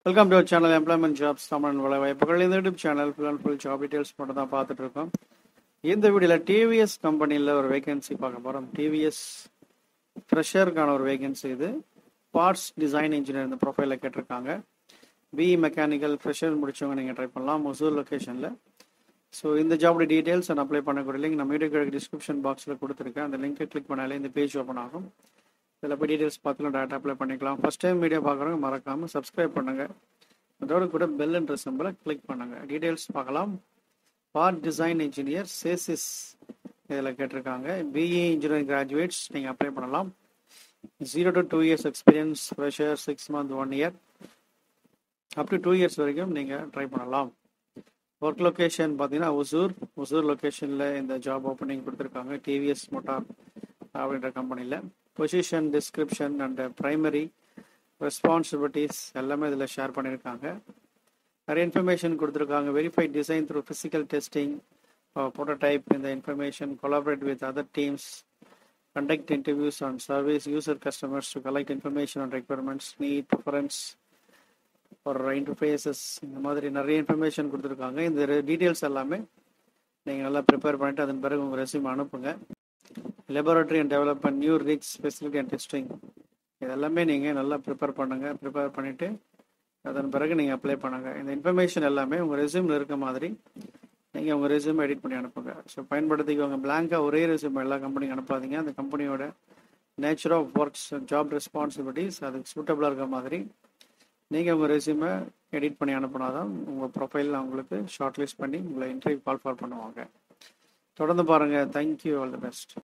welcome to channel employment jobs Tamil வேலை வாய்ப்புகள் இந்த YouTube channel full and full job details மட்டும் தான் பார்த்துட்டு இருக்கோம் இந்த வீடியோவில் டிவிஎஸ் கம்பெனியில் ஒரு வேகன்சி பார்க்க போகிறோம் டிவிஎஸ் ஃப்ரெஷருக்கான ஒரு வேகன்சி இது பார்ட்ஸ் டிசைன் இன்ஜினியர் இந்த ப்ரொஃபைலில் கேட்டிருக்காங்க பிஇ மெக்கானிக்கல் ஃப்ரெஷர் முடிச்சவங்க நீங்கள் ட்ரை பண்ணலாம் ஒசூர் லொக்கேஷனில் ஸோ இந்த ஜாபோட டீடைல்ஸ் அண்ட் அப்ளை பண்ணக்கூடிய லிங்க் நம்ம வீடியோ டிஸ்கிரிப்ஷன் பாக்ஸில் கொடுத்துருக்கேன் அந்த லிங்கை கிளிக் பண்ணாலே இந்த பேஜ் ஓப்பன் ஆகும் இதில் போய் டீடைல்ஸ் பார்த்துலாம் டேட்டா அப்ளை பண்ணிக்கலாம் ஃபஸ்ட் டைம் வீடியோ பார்க்குறவங்க மறக்காமல் சப்ஸ்கிரைப் பண்ணுங்கள் அதோட கூட பெல்ன்ற சிம்பிளை கிளிக் பண்ணுங்கள் டீடைல்ஸ் பார்க்கலாம் பார்ட் டிசைன் இன்ஜினியர் சேசிஸ் இதில் கேட்டிருக்காங்க பிஇ இன்ஜினியரிங் கிராஜுவேட்ஸ் நீங்கள் அப்ளை பண்ணலாம் zero to two years experience fresher six month one year up to two years வரைக்கும் நீங்கள் ட்ரை பண்ணலாம் ஒர்க் லொக்கேஷன் பார்த்தீங்கன்னா ஒசூர் ஒசூர் லொக்கேஷனில் இந்த ஜாப் ஓப்பனிங் கொடுத்துருக்காங்க டிவிஎஸ் மோட்டார் அப்படின்ற கம்பெனியில் position description and primary responsibilities எல்லாமே இதில் ஷேர் பண்ணியிருக்காங்க நிறைய இன்ஃபர்மேஷன் கொடுத்துருக்காங்க verified design through physical testing prototype இந்த information collaborate with other teams conduct interviews on service user customers to collect information on requirements need preference for interfaces இந்த மாதிரி நிறைய information கொடுத்துருக்காங்க இந்த டீட்டெயில்ஸ் எல்லாமே நீங்கள் நல்லா ப்ரிப்பேர் பண்ணிட்டு அதன் பிறகு உங்கள் ரெசியூம் அனுப்புங்க laboratory and development new rigs facility and testing இதெல்லாமே நீங்கள் நல்லா ப்ரிப்பேர் பண்ணுங்கள் ப்ரிப்பேர் பண்ணிவிட்டு அதன் பிறகு நீங்கள் அப்ளை பண்ணுங்கள் இந்த இன்ஃபர்மேஷன் எல்லாமே உங்கள் ரெசியூமில் இருக்க மாதிரி நீங்கள் உங்கள் ரெசியூம் எடிட் பண்ணி அனுப்புங்க ஸோ பயன்படுத்திக்கோங்க பிளாங்காக ஒரே ரெசியூம் எல்லா கம்பெனிக்கும் அனுப்பாதீங்க அந்த கம்பெனியோட nature of works job responsibilities அதுக்கு சூட்டபிளாக இருக்க மாதிரி நீங்கள் உங்கள் ரெசியூமை எடிட் பண்ணி அனுப்புனா தான் உங்கள் ப்ரொஃபைலில் அவங்களுக்கு ஷார்ட் லிஸ்ட் பண்ணி உங்களை இன்டர்வியூ கால் ஃபார் பண்ணுவாங்க தொடர்ந்து பாருங்கள் தேங்க்யூ ஆல் தி பெஸ்ட்